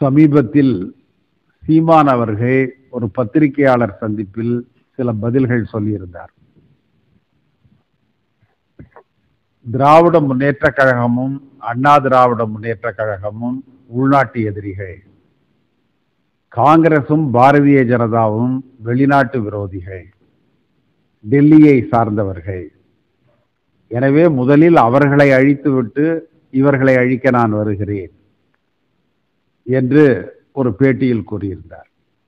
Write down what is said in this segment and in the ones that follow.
சமீபத்தில் சீமான் அவர்கள் ஒரு பத்திரிகையாளர் சந்திப்பில் சில பதில்கள் சொல்லியிருந்தார் திராவிட முன்னேற்ற கழகமும் அண்ணா திராவிட முன்னேற்ற கழகமும் உள்நாட்டு எதிரிகள் காங்கிரசும் பாரதிய ஜனதாவும் வெளிநாட்டு விரோதிகள் டெல்லியை சார்ந்தவர்கள் எனவே முதலில் அவர்களை அழித்துவிட்டு இவர்களை அழிக்க நான் வருகிறேன் என்று ஒரு பேட்டியில் கூறியிருந்தார்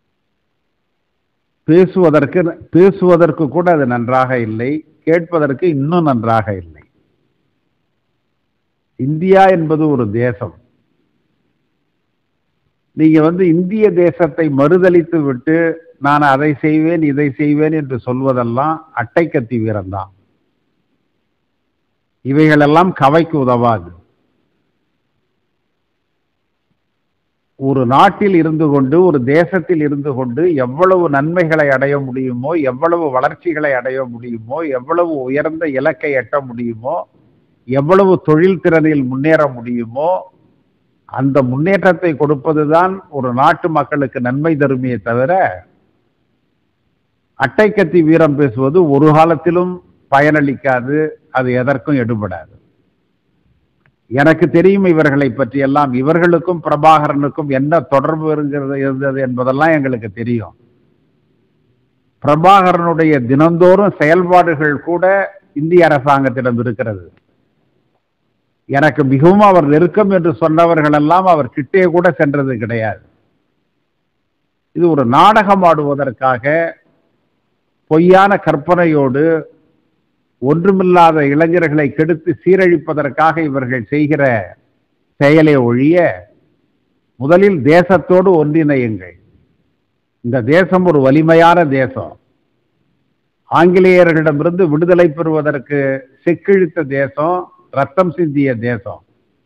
பேசுவதற்கு பேசுவதற்கு கூட அது நன்றாக இல்லை கேட்பதற்கு இன்னும் நன்றாக இல்லை இந்தியா என்பது ஒரு தேசம் நீங்க வந்து இந்திய தேசத்தை மறுதளித்து விட்டு நான் அதை செய்வேன் இதை செய்வேன் என்று சொல்வதெல்லாம் அட்டைக்கத்தி வீரம்தான் இவைகளெல்லாம் கவைக்கு உதவாது ஒரு நாட்டில் இருந்து கொண்டு ஒரு தேசத்தில் இருந்து கொண்டு எவ்வளவு நன்மைகளை அடைய முடியுமோ எவ்வளவு வளர்ச்சிகளை அடைய முடியுமோ எவ்வளவு உயர்ந்த இலக்கை எட்ட முடியுமோ எவ்வளவு தொழில் திறனில் முன்னேற முடியுமோ அந்த முன்னேற்றத்தை கொடுப்பதுதான் ஒரு நாட்டு மக்களுக்கு நன்மை தருமே தவிர அட்டைக்கத்தி வீரம் பேசுவது ஒரு காலத்திலும் பயனளிக்காது அது எதற்கும் எடுபடாது எனக்கு தெரியும் இவர்களை பற்றி எல்லாம் இவர்களுக்கும் பிரபாகரனுக்கும் என்ன தொடர்பு இருக்கிறது இருந்தது என்பதெல்லாம் எங்களுக்கு தெரியும் பிரபாகரனுடைய தினந்தோறும் செயல்பாடுகள் கூட இந்திய அரசாங்கத்திடம் இருக்கிறது எனக்கு மிகவும் அவர் நெருக்கம் என்று சொன்னவர்கள் எல்லாம் அவர் கிட்டே கூட சென்றது கிடையாது இது ஒரு நாடகம் ஆடுவதற்காக பொய்யான கற்பனையோடு ஒன்றுமில்லாத இளைஞர்களை கெடுத்து சீரழிப்பதற்காக இவர்கள் செய்கிற செயலை ஒழிய முதலில் தேசத்தோடு ஒன்றிணையுங்கள் இந்த தேசம் ஒரு வலிமையான தேசம் ஆங்கிலேயர்களிடமிருந்து விடுதலை பெறுவதற்கு செக்கிழித்த தேசம் ரத்தம் சிந்திய தேசம்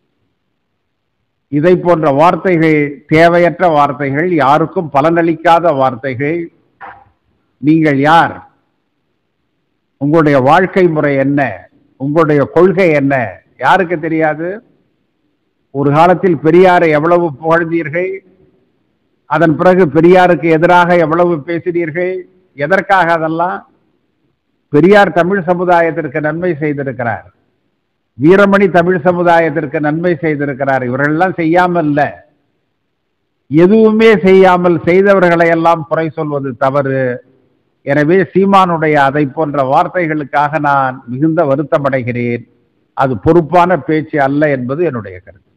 இதை போன்ற வார்த்தைகள் தேவையற்ற வார்த்தைகள் யாருக்கும் பலனளிக்காத வார்த்தைகள் நீங்கள் யார் உங்களுடைய வாழ்க்கை முறை என்ன உங்களுடைய கொள்கை என்ன யாருக்கு தெரியாது ஒரு காலத்தில் பெரியாரை எவ்வளவு புகழ்ந்தீர்கள் அதன் பிறகு பெரியாருக்கு எதிராக எவ்வளவு பேசினீர்கள் எதற்காக அதெல்லாம் பெரியார் தமிழ் சமுதாயத்திற்கு நன்மை செய்திருக்கிறார் வீரமணி தமிழ் சமுதாயத்திற்கு நன்மை செய்திருக்கிறார் இவர்களெல்லாம் செய்யாமல் இல்ல எதுவுமே செய்யாமல் செய்தவர்களை எல்லாம் குறை சொல்வது தவறு எனவே சீமானுடைய அதை போன்ற வார்த்தைகளுக்காக நான் மிகுந்த வருத்தமடைகிறேன் அது பொறுப்பான பேச்சு அல்ல என்பது என்னுடைய கருத்து